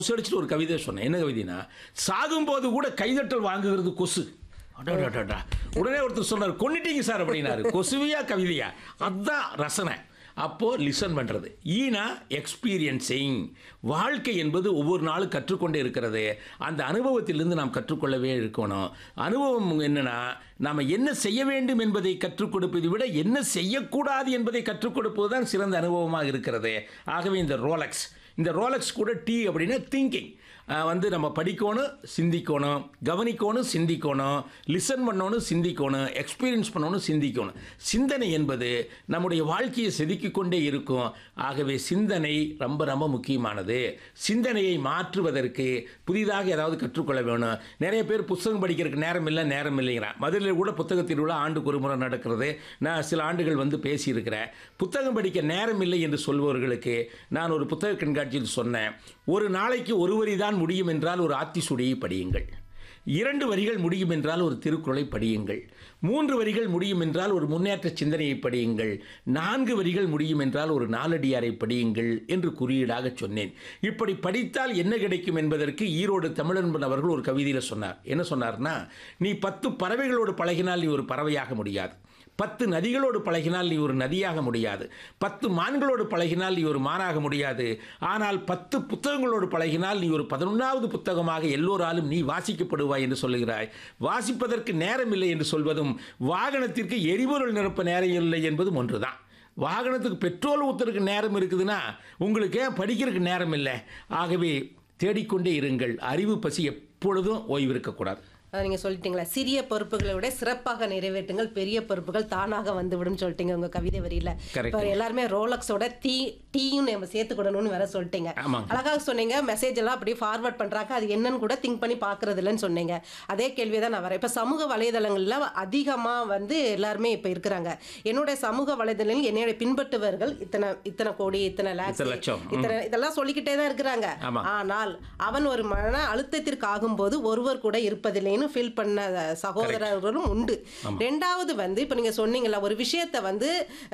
அடிச்சுட்டு ஒரு கவிதை சொன்னேன் என்ன கவிதைனா சாகும்போது கூட கைதட்டல் வாங்குகிறது கொசு அடடடடா. உடனே ஒருத்தர் சொன்னார் கொன்னிட்டீங்க சார் அப்படின்னாரு கொசுவியா கவிதையா அதான் ரசனை அப்போ லிசன் பண்றது ஈனா எக்ஸ்பீரியன்சிங் வாழ்க்கை என்பது ஒவ்வொரு நாளும் கற்றுக்கொண்டே இருக்கிறது அந்த அனுபவத்திலிருந்து நாம் கற்றுக்கொள்ளவே இருக்கணும் அனுபவம் என்னன்னா நாம் என்ன செய்ய வேண்டும் என்பதை கற்றுக் கொடுப்பதை விட என்ன செய்யக்கூடாது என்பதை கற்றுக் கொடுப்பது தான் சிறந்த அனுபவமாக இருக்கிறது ஆகவே இந்த ரோலக்ஸ் இந்த ரோலக்ஸ் கூட டி அப்படின்னா திங்கிங் வந்து நம்ம படிக்கணும் சிந்திக்கணும் கவனிக்கணும் சிந்திக்கணும் லிசன் பண்ணணும் சிந்திக்கணும் எக்ஸ்பீரியன்ஸ் பண்ணணும் சிந்திக்கணும் சிந்தனை என்பது நம்முடைய வாழ்க்கையை செதுக்கிக் கொண்டே இருக்கும் ஆகவே சிந்தனை ரொம்ப ரொம்ப முக்கியமானது சிந்தனையை மாற்றுவதற்கு புதிதாக ஏதாவது கற்றுக்கொள்ள வேணும் நிறைய பேர் புத்தகம் படிக்கிறதுக்கு நேரம் இல்லை நேரம் இல்லைங்கிறான் மதுரையில் கூட புத்தக திருவிழா ஆண்டுக்கு ஒரு முறை நடக்கிறது நான் சில ஆண்டுகள் வந்து பேசியிருக்கிறேன் புத்தகம் படிக்க நேரம் இல்லை என்று சொல்பவர்களுக்கு நான் ஒரு புத்தக கண்காட்சியில் சொன்னேன் ஒரு நாளைக்கு ஒரு வரி தான் முடியும் என்றால் ஒரு ஆத்திசூடியை படியுங்கள் இரண்டு வரிகள் முடியும் என்றால் ஒரு திருக்குறளை படியுங்கள் மூன்று வரிகள் முடியும் என்றால் ஒரு முன்னேற்ற சிந்தனையை படியுங்கள் நான்கு வரிகள் முடியும் என்றால் ஒரு நாலடியாரை படியுங்கள் என்று குறியீடாக சொன்னேன் இப்படி படித்தால் என்ன கிடைக்கும் என்பதற்கு ஈரோடு தமிழன்பன் அவர்கள் ஒரு கவிதையில் சொன்னார் என்ன சொன்னார்னா நீ பத்து பறவைகளோடு பழகினால் நீ ஒரு பறவையாக முடியாது பத்து நதிகளோடு பழகினால் நீ ஒரு நதியாக முடியாது பத்து மான்களோடு பழகினால் நீ ஒரு மானாக முடியாது ஆனால் பத்து புத்தகங்களோடு பழகினால் நீ ஒரு பதினொன்றாவது புத்தகமாக எல்லோராலும் நீ வாசிக்கப்படுவாய் என்று சொல்லுகிறாய் வாசிப்பதற்கு நேரம் இல்லை என்று சொல்வதும் வாகனத்திற்கு எரிபொருள் நிரப்ப நேரம் இல்லை என்பதும் ஒன்றுதான் வாகனத்துக்கு பெட்ரோல் ஊற்றுறதுக்கு நேரம் இருக்குதுன்னா உங்களுக்கு ஏன் படிக்கிறதுக்கு நேரம் இல்லை ஆகவே தேடிக்கொண்டே இருங்கள் அறிவு பசி எப்பொழுதும் ஓய்வு இருக்கக்கூடாது அஹ் நீங்க சொல்லிட்டீங்களா சிறிய பொறுப்புகளை விட சிறப்பாக நிறைவேற்றுங்கள் பெரிய பொறுப்புகள் தானாக வந்துவிடும் சொல்லிட்டீங்க உங்க கவிதை வரியில Correct. இப்ப எல்லாருமே ரோலக்ஸோட டீ டீயும் நம்ம சேர்த்துக்கிடணும்னு வேற சொல்லிட்டீங்க ஆமாங்க. அழகாக சொன்னீங்க மெசேஜ் எல்லாம் அப்படியே ஃபார்வர்ட் பண்றாங்க அது என்னன்னு கூட திங்க் பண்ணி பாக்குறது இல்லைன்னு சொன்னீங்க அதே கேள்வியை தான் நான் வரேன் இப்ப சமூக வலைதளங்கள்ல அதிகமா வந்து எல்லாருமே இப்ப இருக்கிறாங்க என்னுடைய சமூக வலைதளங்கள் என்னுடைய பின்பற்றுவர்கள் இத்தனை இத்தனை கோடி இத்தனை லேக்ஸ் இத்தனை லட்சம். ம். இத்தனை இதெல்லாம் சொல்லிக்கிட்டே தான் இருக்கிறாங்க ஆமா. ஆனால் அவன் ஒரு மன அழுத்தத்திற்கு ஆகும்போது ஒருவர் கூட இருப்பதில்லைன்னு ஃபீல் பண்ண சகோதரர்களும் உண்டு ரெண்டாவது வந்து இப்போ நீங்க சொன்னீங்கல்ல ஒரு விஷயத்த வந்து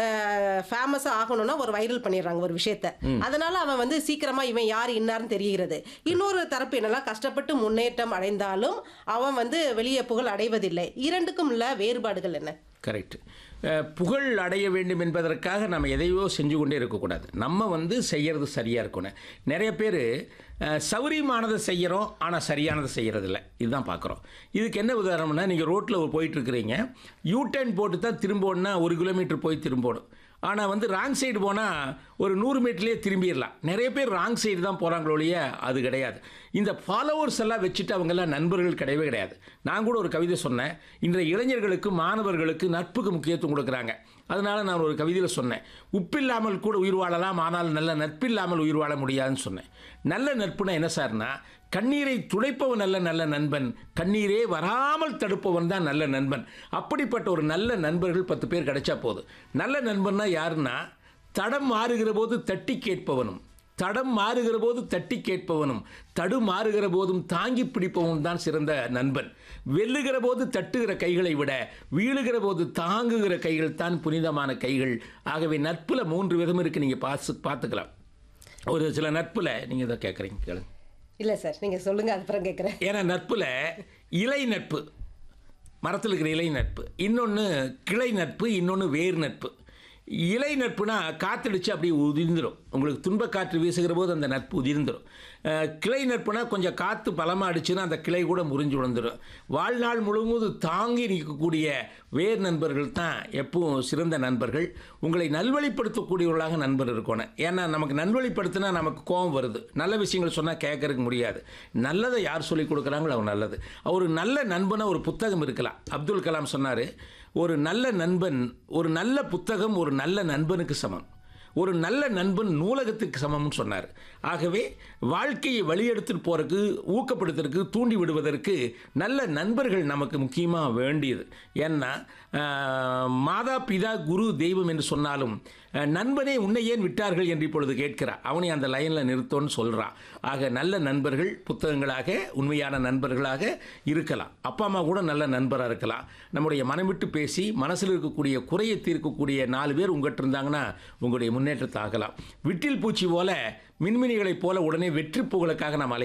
ஃபேமஸா ஆகணும்னா ஒரு வைரல் பண்ணிடுறாங்க ஒரு விஷயத்த அதனால அவன் வந்து சீக்கிரமா இவன் யார் இன்னார்னு தெரிகிறது இன்னொரு தரப்பு என்னெல்லாம் கஷ்டப்பட்டு முன்னேற்றம் அடைந்தாலும் அவன் வந்து வெளியே புகழ் அடைவதில்லை இரண்டுக்கும் உள்ள வேறுபாடுகள் என்ன கரெக்ட் புகழ் அடைய வேண்டும் என்பதற்காக நம்ம எதையோ செஞ்சு கொண்டே இருக்கக்கூடாது நம்ம வந்து செய்கிறது சரியாக இருக்கணும் நிறைய பேர் சௌரியமானதை செய்கிறோம் ஆனால் சரியானதை செய்கிறதில்ல இதுதான் பார்க்குறோம் இதுக்கு என்ன உதாரணம்னா நீங்கள் ரோட்டில் போயிட்டுருக்கிறீங்க யூ டர்ன் போட்டு தான் திரும்பணும்னா ஒரு கிலோமீட்டர் போய் திரும்பணும் ஆனால் வந்து ராங் சைடு போனால் ஒரு நூறு மீட்டர்லேயே திரும்பிடலாம் நிறைய பேர் ராங் சைடு தான் போகிறாங்களோ ஒழிய அது கிடையாது இந்த ஃபாலோவர்ஸ் எல்லாம் வச்சுட்டு அவங்கெல்லாம் நண்பர்கள் கிடையவே கிடையாது நான் கூட ஒரு கவிதை சொன்னேன் இன்றைய இளைஞர்களுக்கு மாணவர்களுக்கு நட்புக்கு முக்கியத்துவம் கொடுக்குறாங்க அதனால நான் ஒரு கவிதையில் சொன்னேன் உப்பில்லாமல் கூட உயிர் வாழலாம் ஆனால் நல்ல நட்பில்லாமல் உயிர் வாழ முடியாதுன்னு சொன்னேன் நல்ல நட்புனா என்ன சார்னா கண்ணீரை துடைப்பவன் நல்ல நல்ல நண்பன் கண்ணீரே வராமல் தடுப்பவன் தான் நல்ல நண்பன் அப்படிப்பட்ட ஒரு நல்ல நண்பர்கள் பத்து பேர் கிடைச்சா போதும் நல்ல நண்பன்னா யாருன்னா தடம் மாறுகிற போது தட்டி கேட்பவனும் தடம் மாறுகிற போது தட்டி கேட்பவனும் தடு மாறுகிற போதும் தாங்கி பிடிப்பவனும் தான் சிறந்த நண்பன் வெல்லுகிற போது தட்டுகிற கைகளை விட வீழுகிற போது தாங்குகிற கைகள் தான் புனிதமான கைகள் ஆகவே நட்புல மூன்று விதம் இருக்கு நீங்க பாசு பார்த்துக்கலாம் ஒரு சில நட்புல நீங்க இதை கேட்குறீங்க கேளுங்க இல்ல சார் நீங்க சொல்லுங்க அப்புறம் கேட்குறேன் ஏன்னா நட்புல இலை நட்பு மரத்தில் இருக்கிற இலை நட்பு இன்னொன்று கிளை நட்பு இன்னொன்று வேர் நட்பு இலை நட்புனா காத்தடிச்சு அப்படியே உதிர்ந்துடும் உங்களுக்கு துன்ப காற்று வீசுகிற போது அந்த நட்பு உதிர்ந்துடும் அஹ், கிளை நட்புனா கொஞ்சம் காற்று பலமாக அடிச்சுன்னா அந்த கிளை கூட முறிஞ்சு விழுந்துடும் வாழ்நாள் முழுவதும் தாங்கி நிற்கக்கூடிய வேர் நண்பர்கள் தான் எப்பவும் சிறந்த நண்பர்கள் உங்களை நல்வழிப்படுத்தக்கூடியவர்களாக நண்பர் இருக்கணும் ஏன்னா நமக்கு நல்வழிப்படுத்தினா நமக்கு கோபம் வருது நல்ல விஷயங்கள் சொன்னால் கேட்கறதுக்கு முடியாது நல்லதை யார் சொல்லி கொடுக்குறாங்களோ அவர் நல்லது ஒரு நல்ல நண்பனை ஒரு புத்தகம் இருக்கலாம் அப்துல் கலாம் சொன்னார் ஒரு நல்ல நண்பன் ஒரு நல்ல புத்தகம் ஒரு நல்ல நண்பனுக்கு சமம் ஒரு நல்ல நண்பன் நூலகத்துக்கு சமம்னு சொன்னார் ஆகவே வாழ்க்கையை வழியெடுத்துட்டு போகிறதுக்கு ஊக்கப்படுத்துறதுக்கு தூண்டி விடுவதற்கு நல்ல நண்பர்கள் நமக்கு முக்கியமாக வேண்டியது ஏன்னா ஆஹ், மாதா பிதா குரு தெய்வம் என்று சொன்னாலும் அஹ், நண்பனே உன்னை ஏன் விட்டார்கள் என்று இப்பொழுது கேட்கிறார் அவனை அந்த லைனில் நிறுத்தோன்னு சொல்கிறான் ஆக நல்ல நண்பர்கள் புத்தகங்களாக உண்மையான நண்பர்களாக இருக்கலாம் அப்பா அம்மா கூட நல்ல நண்பராக இருக்கலாம் நம்முடைய மனம் விட்டு பேசி மனசில் இருக்கக்கூடிய குறையை தீர்க்கக்கூடிய நாலு பேர் உங்கள்கிட்ட இருந்தாங்கன்னா உங்களுடைய முன்னேற்றத்தை ஆகலாம் விட்டில் பூச்சி போல மின்மினிகளைப் போல உடனே வெற்றி புகழுக்காக நாம் அலைய